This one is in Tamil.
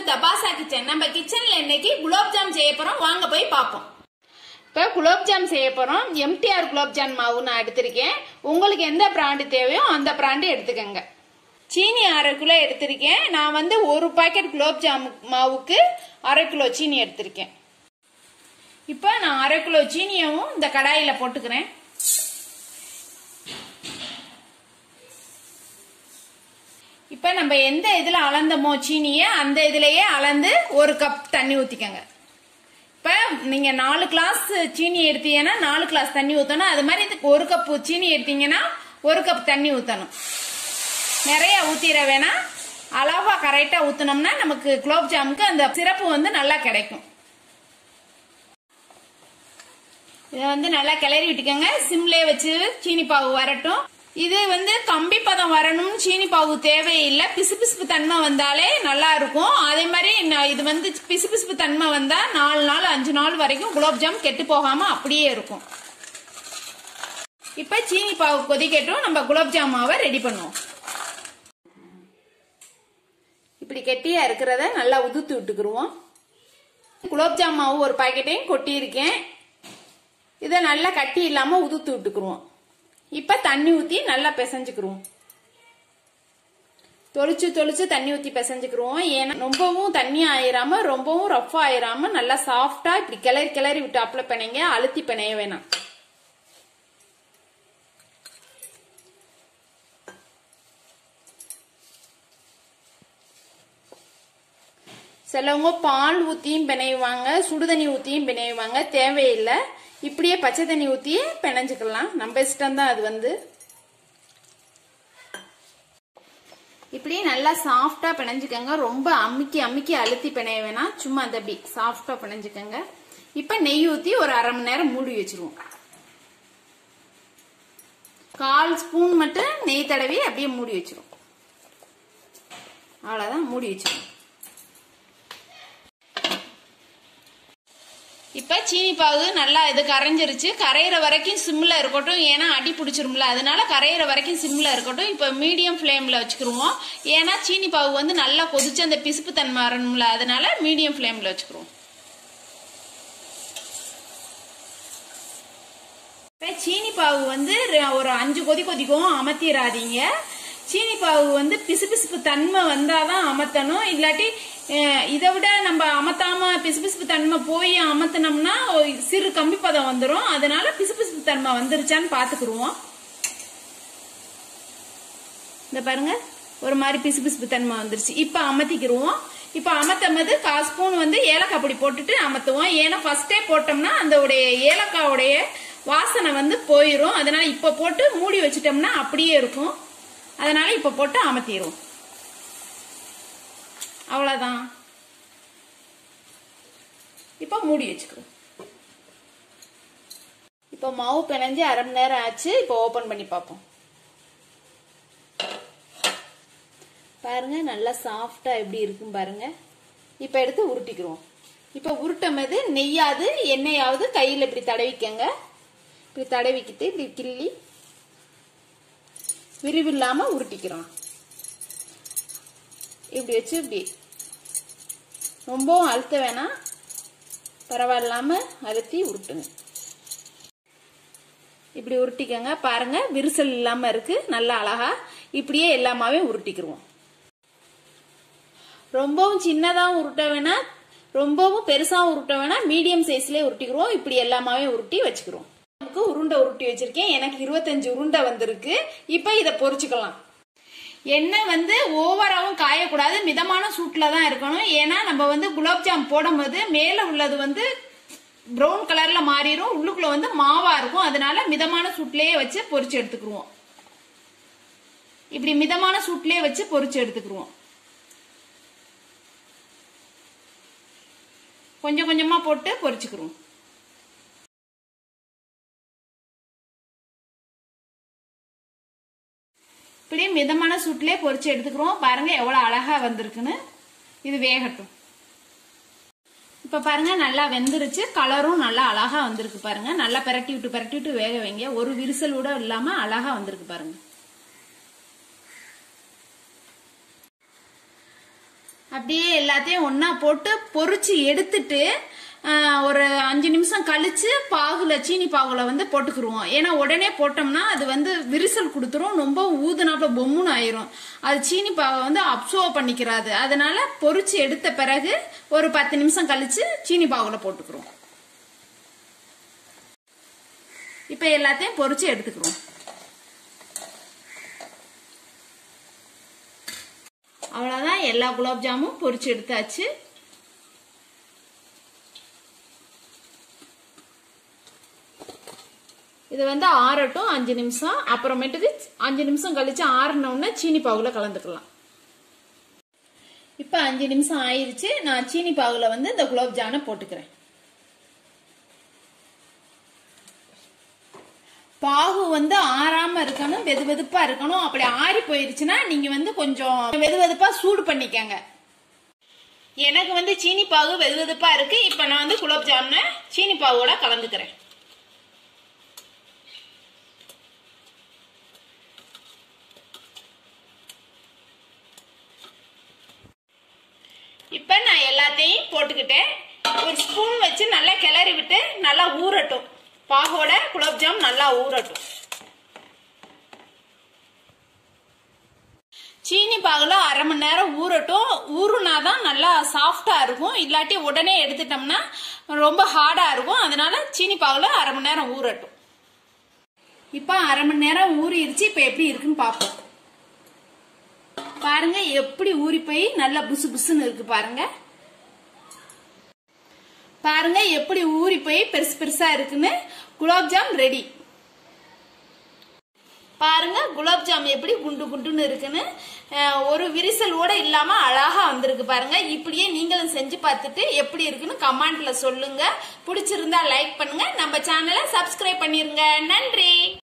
தபாசா கிச்சன் நம்ம கிச்சன்ல இன்னைக்கு குலோப் ஜாம் செய்ய போறோம் வாங்க போய் பார்ப்போம் இப்போ குலோப் ஜாம் செய்ய போறோம் எம்டிஆர் குலோப் ஜாம் மாவு நான் எடுத்திருக்கேன் உங்களுக்கு எந்த பிராண்டு தேவையோ அந்த பிராண்டு எடுத்துக்கங்க சீனி அரை கிலோ எடுத்திருக்கேன் நான் வந்து ஒரு பாக்கெட் குலோப் ஜாம் மாவுக்கு அரை கிலோ சீனி எடுத்திருக்கேன் இப்போ நான் அரை கிலோ சீனியவும் இந்த கடாயில போட்டுக்கிறேன் இப்போ நம்ம எந்த இதில் அளந்தமோ சீனியை அந்த இதுலயே அளந்து ஒரு கப் தண்ணி ஊற்றிக்கங்க இப்போ நீங்கள் நாலு கிளாஸ் சீனி எடுத்தீங்கன்னா நாலு கிளாஸ் தண்ணி ஊற்றணும் அது மாதிரி இதுக்கு ஒரு கப் சீனி எடுத்தீங்கன்னா ஒரு கப் தண்ணி ஊற்றணும் நிறைய ஊற்றிட வேணாம் அளவா கரெக்டாக ஊற்றினோம்னா நமக்கு குலோப் ஜாமுக்கு அந்த சிறப்பு வந்து நல்லா கிடைக்கும் இதை வந்து நல்லா கிளறி விட்டுக்கோங்க சிம்லே வச்சு சீனி பாவு வரட்டும் இது வந்து கம்பி பதம் வரணும்னு சீனி பாவு தேவையில்லை பிசுபிசுப்பு தன்மை வந்தாலே நல்லா இருக்கும் அதே மாதிரி நான் இது வந்து பிசுபிசுப்பு தன்மை வந்தா நாலு நாள் அஞ்சு நாள் வரைக்கும் குலோப் ஜாம் கெட்டு போகாம அப்படியே இருக்கும் இப்ப சீனி பாவு கொதிக்கட்டும் நம்ம குலோப் ஜாம் மாவை ரெடி பண்ணுவோம் இப்படி கெட்டியா இருக்கிறத நல்லா உதுத்து விட்டுக்குருவோம் குலோப் ஜாம் மாவு ஒரு பாக்கெட்டையும் கொட்டி இருக்கேன் இதை நல்லா கட்டி இல்லாம உதுத்து விட்டுக்குருவோம் இப்ப தண்ணி ஊத்தி நல்லா பிசைஞ்சுக்குருவோம் தொளிச்சு தொளிச்சு தண்ணி ஊத்தி பிசைஞ்சுக்குருவோம் ஏன்னா ரொம்பவும் தண்ணி ஆயிராம ரொம்பவும் ரஃப் ஆயிராம நல்லா சாஃப்டா இப்படி கிளறி கிளறி விட்டு அப்ளை பண்ணீங்க அழுத்தி பிணைய வேணாம் சிலவங்க பால் ஊத்தியும் பிணையுவாங்க சுடுதண்ணி ஊத்தியும் பிணையுவாங்க தேவையில்லை இப்படியே பச்சை தண்ணி ஊத்தியே பிணைஞ்சுக்கலாம் நம்ம இஷ்டம் தான் அது வந்து இப்படியே நல்லா சாஃப்டா பிணைஞ்சுக்கோங்க ரொம்ப அமுக்கி அமுக்கி அழுத்தி பிணைய வேணாம் சும்மா அந்த அப்படி சாஃப்டா பிணைஞ்சுக்கோங்க இப்ப நெய் ஊத்தி ஒரு அரை மணி நேரம் மூடி வச்சிருவோம் கால் ஸ்பூன் மட்டும் நெய் தடவி அப்படியே மூடி வச்சிரும் அவ்வளவுதான் மூடி வச்சிரும் இப்ப சீனி பாகு நல்லா இது கரைஞ்சிருச்சு கரையிற வரைக்கும் சிம்ல இருக்கட்டும் ஏன்னா அடி பிடிச்சிரும்ல அதனால கரையிற வரைக்கும் சிம்ல இருக்கட்டும் இப்ப மீடியம் ஃப்ளேம்ல வச்சுக்கிருவோம் ஏன்னா சீனி பாகு வந்து நல்லா கொதிச்சு அந்த பிசுப்பு தன்மை வரணும்ல அதனால மீடியம் ஃப்ளேம்ல வச்சுக்கிருவோம் இப்ப சீனி பாகு வந்து ஒரு அஞ்சு கொதி கொதிக்கும் அமர்த்திடாதீங்க சீனி பாகு வந்து பிசுபிசுப்பு தன்மை வந்தாதான் அமர்த்தணும் இல்லாட்டி இதை விட நம்ம அமர்த்தாம பிசுபிசுப்பு தன்மை போய் அமர்த்தினோம்னா சிறு கம்பி பதம் வந்துடும் அதனால பிசுபிசுப்பு தன்மை வந்துருச்சான்னு பாத்துக்கிருவோம் இந்த பாருங்க ஒரு மாதிரி பிசுபிசுப்பு தன்மை வந்துருச்சு இப்ப அமர்த்திக்கிருவோம் இப்ப அமர்த்தும் போது கால் ஸ்பூன் வந்து ஏலக்காய் பொடி போட்டுட்டு அமர்த்துவோம் ஏன்னா ஃபர்ஸ்டே போட்டோம்னா அந்த உடைய ஏலக்காவுடைய வாசனை வந்து போயிரும் அதனால இப்ப போட்டு மூடி வச்சிட்டோம்னா அப்படியே இருக்கும் அதனால இப்ப போட்டு அமர்த்திடுவோம் அவ்வளவுதான் இப்ப மூடி வச்சுக்கிறோம் இப்ப மாவு பிணைஞ்சு அரை மணி நேரம் ஆச்சு இப்ப ஓபன் பண்ணி பார்ப்போம் பாருங்க நல்லா சாஃப்டா எப்படி இருக்கும் பாருங்க இப்ப எடுத்து உருட்டிக்கிறோம் இப்ப உருட்டும் போது நெய்யாது எண்ணெயாவது கையில இப்படி தடவிக்கங்க இப்படி தடவிக்கிட்டு இப்படி கிள்ளி விரிவில்லாம உருட்டிக்கிறோம் இப்படி வச்சு இப்படி ரொம்பவும் அழுத்த வேணாம் பரவாயில்லாம அழுத்தி உருட்டுங்க இப்படி உருட்டிக்கங்க பாருங்க விரிசல் இல்லாம இருக்கு நல்லா அழகா இப்படியே எல்லாமாவே உருட்டிக்கிருவோம் ரொம்பவும் சின்னதாகவும் உருட்ட வேணாம் ரொம்பவும் பெருசாவும் உருட்ட வேணாம் மீடியம் சைஸ்லயே உருட்டிக்கிறோம் இப்படி எல்லாமாவே உருட்டி வச்சுக்கிறோம் நமக்கு உருண்டை உருட்டி வச்சிருக்கேன் எனக்கு இருபத்தஞ்சு உருண்டை வந்திருக்கு இப்ப இதை பொறிச்சுக்கலாம் எண்ணெய் வந்து ஓவராகவும் காயக்கூடாது மிதமான சூட்ல தான் இருக்கணும் ஏன்னா நம்ம வந்து குலாப்ஜாம் போடும்போது மேல உள்ளது வந்து ப்ரௌன் கலர்ல மாறிடும் உள்ளுக்குள்ள வந்து மாவா இருக்கும் அதனால மிதமான சூட்லயே வச்சு பொரிச்சு எடுத்துக்கிருவோம் இப்படி மிதமான சூட்லயே வச்சு பொரிச்சு எடுத்துக்கிருவோம் கொஞ்சம் கொஞ்சமா போட்டு பொரிச்சுக்கிருவோம் இப்படியே மிதமான சூட்லயே பொரிச்சு எடுத்துக்கிறோம் பாருங்க எவ்வளவு அழகா வந்திருக்குன்னு இது வேகட்டும் இப்ப பாருங்க நல்லா வெந்துருச்சு கலரும் நல்லா அழகா வந்திருக்கு பாருங்க நல்லா பிரட்டி விட்டு பிரட்டி விட்டு வேக வைங்க ஒரு விரிசல் கூட இல்லாம அழகா வந்திருக்கு பாருங்க அப்படியே எல்லாத்தையும் ஒண்ணா போட்டு பொரிச்சு எடுத்துட்டு ஆஹ், ஒரு அஞ்சு நிமிஷம் கழிச்சு பாகுல சீனி பாகுல வந்து போட்டுக்கிருவோம் ஏன்னா உடனே போட்டோம்னா அது வந்து விரிசல் கொடுத்துரும் ரொம்ப ஊதுனாப்புல பொம்முன்னு ஆயிரும் அது சீனி பாவை வந்து அப்சர்வ் பண்ணிக்கிறாது அதனால பொரிச்சு எடுத்த பிறகு ஒரு பத்து நிமிஷம் கழிச்சு சீனி பாகுல போட்டுக்கிறோம் இப்ப எல்லாத்தையும் பொரிச்சு எடுத்துக்கிறோம் அவ்வளவுதான் எல்லா குலாப் ஜாமும் பொரிச்சு எடுத்தாச்சு இது வந்து ஆறட்டும் அஞ்சு நிமிஷம் அப்புறமேட்டுக்கு அஞ்சு நிமிஷம் கழிச்சு ஆறுன உடனே சீனி பாகுல கலந்துக்கலாம் இப்ப அஞ்சு நிமிஷம் ஆயிருச்சு நான் சீனி பாகுல வந்து இந்த குலாப் ஜானை போட்டுக்கிறேன் பாகு வந்து ஆறாம இருக்கணும் வெது வெதுப்பா இருக்கணும் அப்படி ஆறி போயிருச்சுன்னா நீங்க வந்து கொஞ்சம் வெது வெதுப்பா சூடு பண்ணிக்கங்க எனக்கு வந்து சீனி பாகு வெது வெதுப்பா இருக்கு இப்ப நான் வந்து குலாப் ஜாமுனை சீனி பாகோட கலந்துக்கிறேன் இப்ப நான் எல்லாத்தையும் போட்டுக்கிட்டேன் ஒரு ஸ்பூன் வச்சு நல்லா கிளறி விட்டு நல்லா ஊறட்டும் பாகோட குலாப் ஜாம் நல்லா ஊறட்டும் சீனி பாகுல அரை மணி நேரம் ஊறட்டும் ஊறுனாதான் நல்லா சாஃப்டா இருக்கும் இல்லாட்டி உடனே எடுத்துட்டோம்னா ரொம்ப ஹார்டா இருக்கும் அதனால சீனி பாகுல அரை மணி நேரம் ஊறட்டும் இப்ப அரை மணி நேரம் ஊறிடுச்சு இப்ப எப்படி இருக்குன்னு பாப்போம் பாருங்க எப்படி ஊறி போய் நல்லா புசு புசுன்னு இருக்கு பாருங்க பாருங்க எப்படி ஊறி போய் பெருசு பெருசா இருக்குன்னு குலாப் ஜாம் ரெடி பாருங்க குலாப் ஜாம் எப்படி குண்டு குண்டுன்னு இருக்குன்னு அஹ், ஒரு விரிசலோட இல்லாம அழகா வந்திருக்கு பாருங்க இப்படியே நீங்களும் செஞ்சு பார்த்துட்டு எப்படி இருக்குன்னு கமெண்ட்ல சொல்லுங்க பிடிச்சிருந்தா லைக் பண்ணுங்க நம்ம சேனலை சப்ஸ்கிரைப் பண்ணிருங்க நன்றி